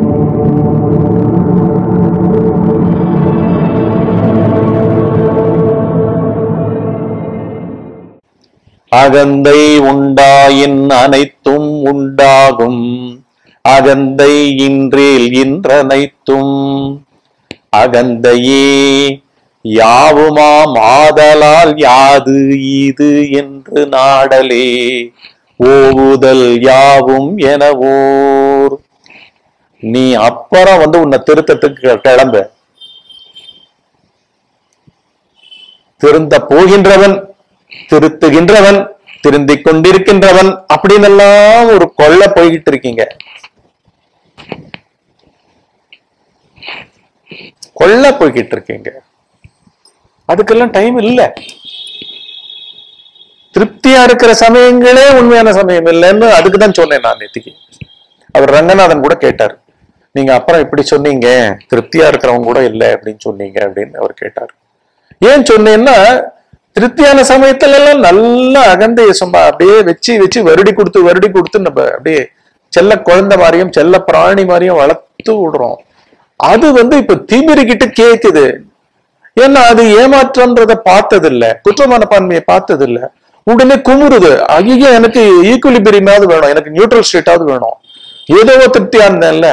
அகந்தை உண்டாயின் அனைத்தும் உண்டாகும் அகந்தை இன்றேல் இன்றனைத்தும் அகந்தையே யாவுமாம் ஆதலால் யாது இது என்று நாடலே ஓவுதல் யாவும் எனவோர் நீ அப்புறம் வந்து உன்னை திருத்தத்துக்கு கிளம்ப திருந்த போகின்றவன் திருத்துகின்றவன் திருந்திக் கொண்டிருக்கின்றவன் அப்படின்னு எல்லாம் ஒரு கொள்ள போய்கிட்டு இருக்கீங்க கொள்ள போய்கிட்டு இருக்கீங்க அதுக்கெல்லாம் டைம் இல்ல திருப்தியா இருக்கிற சமயங்களே உண்மையான சமயம் இல்லைன்னு அதுக்கு தான் சொன்னேன் நான் நேத்திக்கு அவர் ரங்கநாதன் கூட கேட்டார் நீங்க அப்புறம் இப்படி சொன்னீங்க திருப்தியா இருக்கிறவங்க கூட இல்லை அப்படின்னு சொன்னீங்க அப்படின்னு அவர் கேட்டார் ஏன் சொன்னேன்னா திருப்தியான சமயத்துல எல்லாம் நல்லா அகந்தைய சும்மா அப்படியே வச்சு வச்சு வருடி கொடுத்து வருடி கொடுத்து நம்ம அப்படியே செல்ல குழந்தை மாதிரியும் செல்ல பிராணி மாதிரியும் வளர்த்து விடுறோம் அது வந்து இப்ப திமிரிக்கிட்டு கேக்குது ஏன்னா அது ஏமாற்றம்ன்றத பார்த்தது இல்ல குற்ற மனப்பான்மையை பார்த்தது இல்ல உடனே குமுறுது ஐயோ எனக்கு ஈக்குவலிபிரியமாவது வேணும் எனக்கு நியூட்ரல் ஸ்டேட்டாவது வேணும் ஏதோ திருப்தியா இருந்தேன்ல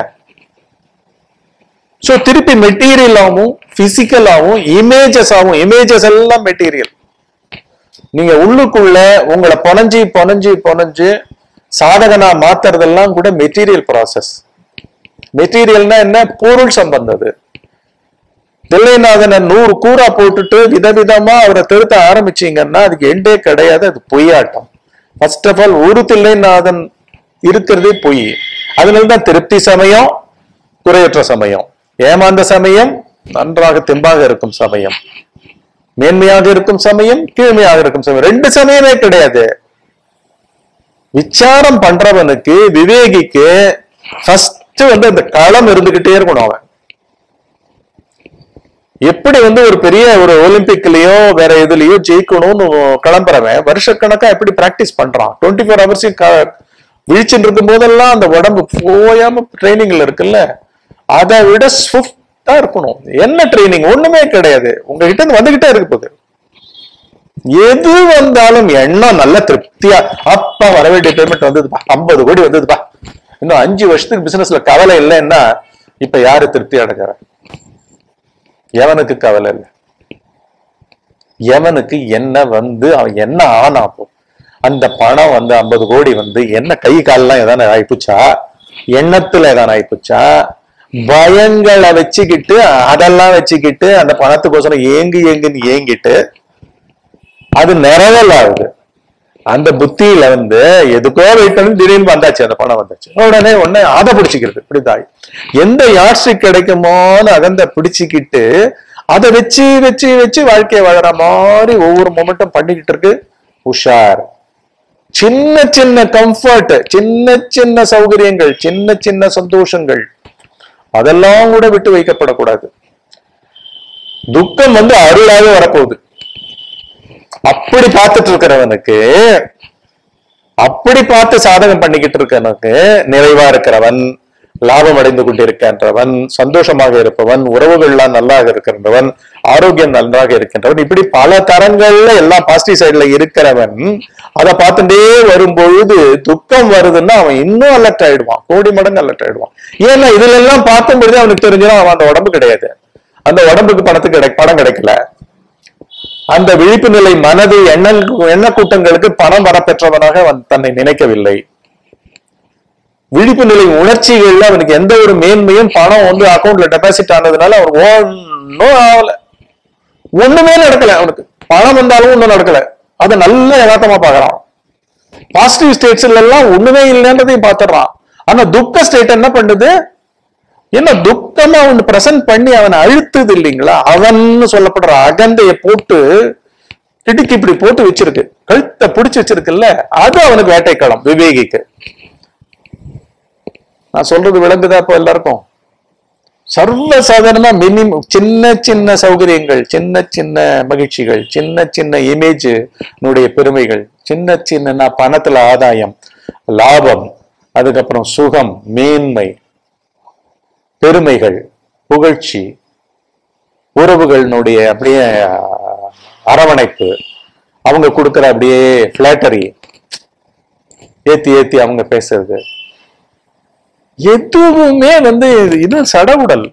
சோ திருப்பி மெட்டீரியலாவும் பிசிக்கலாவும் இமேஜஸ் ஆகும் இமேஜஸ் எல்லாம் மெட்டீரியல் நீங்க உள்ளுக்குள்ள உங்களை பொனஞ்சு பொனஞ்சு பொனஞ்சு சாதகனா மாத்துறதெல்லாம் கூட மெட்டீரியல் ப்ராசஸ் மெட்டீரியல்னா என்ன பொருள் சம்பந்தது தில்லைநாதனை நூறு கூரா போட்டுட்டு விதவிதமா அவரை திருத்த ஆரம்பிச்சீங்கன்னா அதுக்கு எண்டே கிடையாது அது பொய்யாட்டம் ஃபர்ஸ்ட் ஆஃப் ஆல் ஒரு தில்லைநாதன் இருக்கிறதே பொய் அதனாலதான் திருப்தி சமயம் குறையற்ற சமயம் ஏமாந்த சமயம் நன்றாக தெம்பாக இருக்கும் சமயம் மேன்மையாக இருக்கும் சமயம் கீழ்மையாக இருக்கும் சமயம் ரெண்டு சமயமே கிடையாது விசாரம் பண்றவனுக்கு விவேகிக்கு ஃபர்ஸ்ட் வந்து அந்த களம் இருந்துகிட்டே இருக்கணும் அவன் எப்படி வந்து ஒரு பெரிய ஒரு ஒலிம்பிக்லயோ வேற எதுலயோ ஜெயிக்கணும்னு கிளம்புறவன் வருஷக்கணக்கா எப்படி பிராக்டிஸ் பண்றான் டுவெண்ட்டி ஃபோர் ஹவர்ஸையும் விழிச்சுட்டு இருக்கும் போதெல்லாம் அந்த உடம்பு போயாம ட்ரைனிங்ல இருக்குல்ல அதை விட ஸ்விஃப்டா இருக்கணும் என்ன ட்ரைனிங் ஒண்ணுமே கிடையாது உங்ககிட்ட இருந்து வந்துகிட்டே இருக்கு போகுது எது வந்தாலும் எண்ணம் நல்ல திருப்தியா அப்பா வர வேண்டிய பேமெண்ட் வந்ததுப்பா ஐம்பது கோடி வந்ததுப்பா இன்னும் அஞ்சு வருஷத்துக்கு பிசினஸ்ல கவலை இல்லைன்னா இப்ப யாரு திருப்தி அடைக்கிற எவனுக்கு கவலை இல்லை எவனுக்கு என்ன வந்து அவன் என்ன ஆனா போ அந்த பணம் வந்து ஐம்பது கோடி வந்து என்ன கை கால்லாம் எதான ஆயிப்புச்சா எண்ணத்துல எதான ஆயிப்புச்சா பயங்களை வச்சுக்கிட்டு அதெல்லாம் வச்சுக்கிட்டு அந்த பணத்துக்கோசரம் ஏங்கு ஏங்குன்னு ஏங்கிட்டு அது நிறைவேல ஆகுது அந்த புத்தியில வந்து எதுக்கோ வெயிட் பண்ணி திடீர்னு வந்தாச்சு அந்த பணம் வந்தாச்சு உடனே உடனே அதை பிடிச்சிக்கிறது இப்படிதான் எந்த யாட்சிக் கிடைக்குமோன்னு அகந்த பிடிச்சிக்கிட்டு அதை வச்சு வச்சு வச்சு வாழ்க்கையை வாழற மாதிரி ஒவ்வொரு மொமெண்ட்டும் பண்ணிக்கிட்டு இருக்கு உஷார் சின்ன சின்ன கம்ஃபர்ட் சின்ன சின்ன சௌகரியங்கள் சின்ன சின்ன சந்தோஷங்கள் அதெல்லாம் கூட விட்டு வைக்கப்படக்கூடாது துக்கம் வந்து அருளாக வரப்போகுது அப்படி பார்த்துட்டு இருக்கிறவனுக்கு அப்படி பார்த்து சாதகம் பண்ணிக்கிட்டு இருக்கவனுக்கு நிறைவா இருக்கிறவன் லாபம் அடைந்து கொண்டிருக்கின்றவன் சந்தோஷமாக இருப்பவன் உறவுகள்லாம் நல்லாக இருக்கின்றவன் ஆரோக்கியம் நன்றாக இருக்கின்றவன் இப்படி பல தரங்கள்ல எல்லாம் பாசிட்டிவ் சைடுல இருக்கிறவன் அதை பார்த்துட்டே வரும்பொழுது துக்கம் வருதுன்னா அவன் இன்னும் அலர்ட் ஆயிடுவான் கோடி மடங்கு அலர்ட் ஆயிடுவான் ஏன்னா இதுல எல்லாம் பார்க்கும் பொழுது அவனுக்கு தெரிஞ்சிடும் அவன் அந்த உடம்பு கிடையாது அந்த உடம்புக்கு பணத்துக்கு கிடை பணம் கிடைக்கல அந்த விழிப்பு நிலை மனது எண்ண எண்ண கூட்டங்களுக்கு பணம் வரப்பெற்றவனாக அவன் தன்னை நினைக்கவில்லை விழிப்பு நிலை உணர்ச்சிகள்ல அவனுக்கு எந்த ஒரு மேன்மையும் பணம் வந்து அக்கௌண்ட்ல டெபாசிட் ஆனதுனால அவனுக்கு ஒன்னும் ஆகல ஒண்ணுமே நடக்கல அவனுக்கு பணம் வந்தாலும் ஒண்ணும் நடக்கல அதை நல்ல யதார்த்தமா பாக்குறான் பாசிட்டிவ் ஸ்டேட்ஸ்ல எல்லாம் ஒண்ணுமே இல்லைன்றதையும் பாத்துறான் ஆனா துக்க ஸ்டேட் என்ன பண்ணுது என்ன துக்கமா அவன் பிரசன்ட் பண்ணி அவனை அழுத்துது இல்லைங்களா அவன் சொல்லப்படுற அகந்தைய போட்டு இடுக்கி இப்படி போட்டு வச்சிருக்கு கழுத்தை பிடிச்சு வச்சிருக்குல்ல அது அவனுக்கு வேட்டைக்களம் விவேகிக்கு நான் சொல்றது விளங்குதா இப்போ எல்லாருக்கும் சர்வ சாதாரணமா மினிமம் சின்ன சின்ன சௌகரியங்கள் சின்ன சின்ன மகிழ்ச்சிகள் சின்ன சின்ன இமேஜ் நுடைய பெருமைகள் சின்ன சின்ன பணத்துல ஆதாயம் லாபம் அதுக்கப்புறம் சுகம் மேன்மை பெருமைகள் புகழ்ச்சி உறவுகளினுடைய அப்படியே அஹ், அரவணைப்பு அவங்க கொடுக்கிற அப்படியே பிளாட்டரி ஏத்தி ஏத்தி அவங்க பேசுறது எதுவுமே வந்து இது சடவுடல்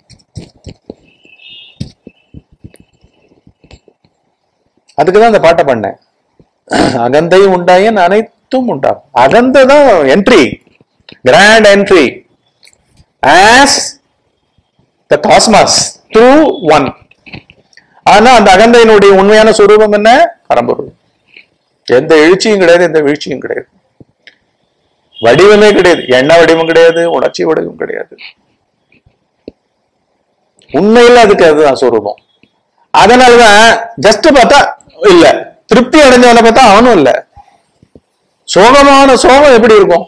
அதுக்குதான் அந்த பாட்டை பண்ணேன் அகந்தையும் உண்டாயன் அனைத்தும் உண்டாகும் அகந்தை தான் entry grand entry as the cosmos through one ஆனா அந்த அகந்தையினுடைய உண்மையான சுரூபம் என்ன பரம்பொருள் எந்த எழுச்சியும் கிடையாது எந்த வீழ்ச்சியும் கிடையாது வடிவமே கிடையாது எண்ண வடிவம் கிடையாது உணர்ச்சி வடிவம் கிடையாது உண்மையில அதுக்கு அதுதான் சுரூபம் அதனாலதான் ஜஸ்ட் பார்த்தா இல்ல திருப்தி அடைஞ்சவனை பார்த்தா அவனும் இல்ல சோகமான சோகம் எப்படி இருக்கும்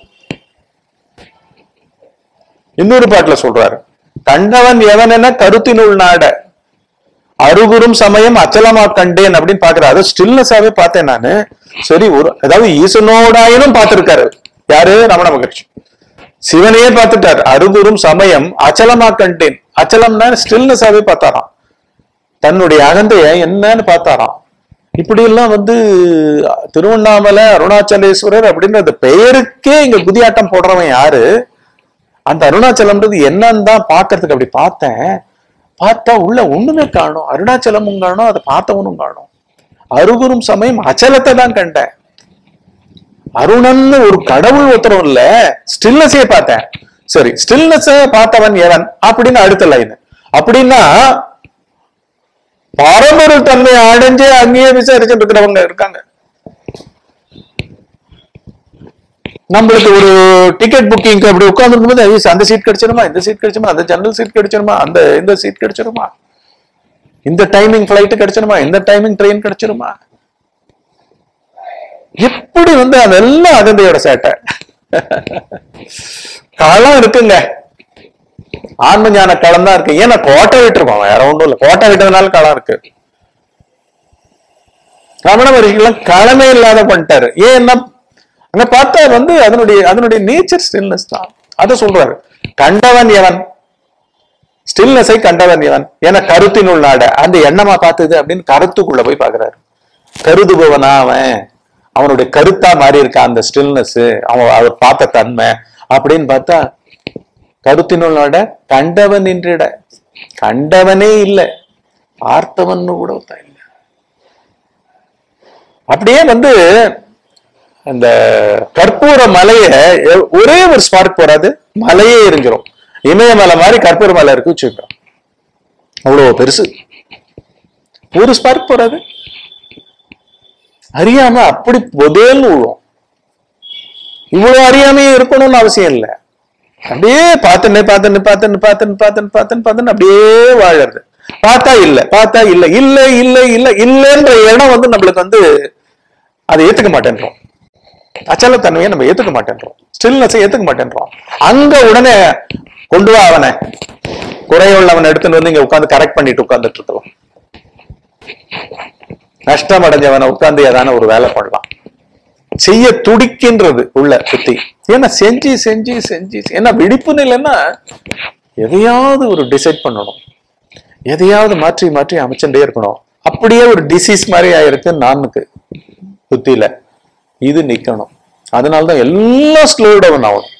இன்னொரு பாட்டுல சொல்றாரு கண்டவன் எவன் என கருத்தினுள் நாட அருகுரும் சமயம் அச்சலமா கண்டேன் அப்படின்னு பாக்குறாரு அது ஸ்டில்னஸாவே பார்த்தேன் நானு சரி ஒரு அதாவது ஈசனோடாயினும் பார்த்திருக்காரு யாரு ரமண மகர்ஷி சிவனையே பார்த்துட்டார் அருகுரும் சமயம் அச்சலமா கண்டேன் அச்சலம்னா ஸ்டில்னஸாவே பார்த்தாராம் தன்னுடைய அகந்தைய என்னன்னு பார்த்தாராம் இப்படி எல்லாம் வந்து திருவண்ணாமலை அருணாச்சலேஸ்வரர் அப்படின்ற அந்த பெயருக்கே இங்க குதியாட்டம் போடுறவன் யாரு அந்த அருணாச்சலம்ன்றது என்னன்னு தான் பாக்குறதுக்கு அப்படி பார்த்தேன் பார்த்தா உள்ள ஒண்ணுமே காணும் அருணாச்சலமும் காணும் அதை பார்த்தவனும் காணும் அருகுரும் சமயம் அச்சலத்தை தான் கண்டேன் அருணன்னு ஒரு கடவுள் ஒருத்தரும் இல்ல ஸ்டில்னஸே பார்த்தேன் சரி ஸ்டில்னஸ் பார்த்தவன் எவன் அப்படின்னு அடுத்த லைன் அப்படின்னா பரம்பொருள் தன்மை அடைஞ்சு அங்கேயே விசாரிச்சுட்டு இருக்கிறவங்க இருக்காங்க நம்மளுக்கு ஒரு டிக்கெட் புக்கிங் அப்படி உட்கார்ந்து போது அந்த சீட் கிடைச்சிருமா இந்த சீட் கிடைச்சிருமா அந்த ஜன்னல் சீட் கிடைச்சிருமா அந்த இந்த சீட் கிடைச்சிருமா இந்த டைமிங் ஃபிளைட் கிடைச்சிருமா இந்த டைமிங் ட்ரெயின் கிடைச்சிருமா எப்படி வந்து அதெல்லாம் அகந்தையோட சேட்டை களம் இருக்குங்க ஆன்ம ஞான களம் தான் இருக்கு ஏன்னா கோட்டை விட்டுருக்கோம் வேற ஒன்றும் இல்லை கோட்டை விட்டதுனால களம் இருக்கு ரமண மகர்ஷிக்கெல்லாம் களமே இல்லாத பண்ணிட்டாரு ஏன்னா அங்க பார்த்தா வந்து அதனுடைய அதனுடைய நேச்சர் ஸ்டில்னஸ் தான் அதை சொல்றாரு கண்டவன் எவன் ஸ்டில்னஸை கண்டவன் எவன் என கருத்தினுள் நாட அந்த எண்ணமா பார்த்தது அப்படின்னு கருத்துக்குள்ள போய் பாக்குறாரு கருதுபவனா அவன் அவனுடைய கருத்தா மாறி இருக்கா அந்த ஸ்டில்னஸ் அவன் அவர் பார்த்த தன்மை அப்படின்னு பார்த்தா கருத்தினுள் நாட கண்டவன் என்றிட கண்டவனே இல்லை பார்த்தவன் கூட ஒருத்தன் இல்லை அப்படியே வந்து அந்த கற்பூர மலைய எ- ஒரே ஒரு ஸ்பார்க் போடாது மலையே எரிஞ்சிரும் இமயமலை மாதிரி கற்பூர மலை இருக்கு வச்சுக்கோ அவ்வளவு பெருசு ஒரு ஸ்பார்க் போடாது அறியாம அப்படி புதையல்னு விழும் இவ்வளவு அறியாமையே இருக்கணும்னு அவசியம் இல்லை அப்படியே பார்த்துன்னு பார்த்துன்னு பார்த்துன்னு பார்த்துன்னு பார்த்துன்னு பார்த்துன்னு பார்த்துன்னு அப்படியே வாழறது பார்த்தா இல்ல பார்த்தா இல்ல இல்ல இல்ல இல்ல இல்லைன்ற இடம் வந்து நம்மளுக்கு வந்து அதை ஏத்துக்க மாட்டேன்றோம் அச்சலத்தன்மையை நம்ம ஏத்துக்க மாட்டேன்றோம் ஸ்டில்னஸை ஏத்துக்க மாட்டேன்றோம் அங்க உடனே கொண்டு வா அவனை குறையுள்ளவன் எடுத்துட்டு வந்து இங்க உட்கார்ந்து கரெக்ட் பண்ணிட்டு உட்கார்ந்துட்டு இருக்கலாம் நஷ்டம் அடைஞ்சவனை உட்கார்ந்து ஏதான ஒரு வேலை பண்ணலாம் செய்ய துடிக்கின்றது உள்ள சுத்தி ஏன்னா செஞ்சு செஞ்சு செஞ்சு ஏன்னா விழிப்பு நிலைன்னா எதையாவது ஒரு டிசைட் பண்ணணும் எதையாவது மாற்றி மாற்றி அமைச்சுட்டே இருக்கணும் அப்படியே ஒரு டிசீஸ் மாதிரி ஆயிருக்கு நானுக்கு புத்தியில இது நிக்கணும் அதனாலதான் எல்லாம் ஸ்லோ டவுன் ஆகும்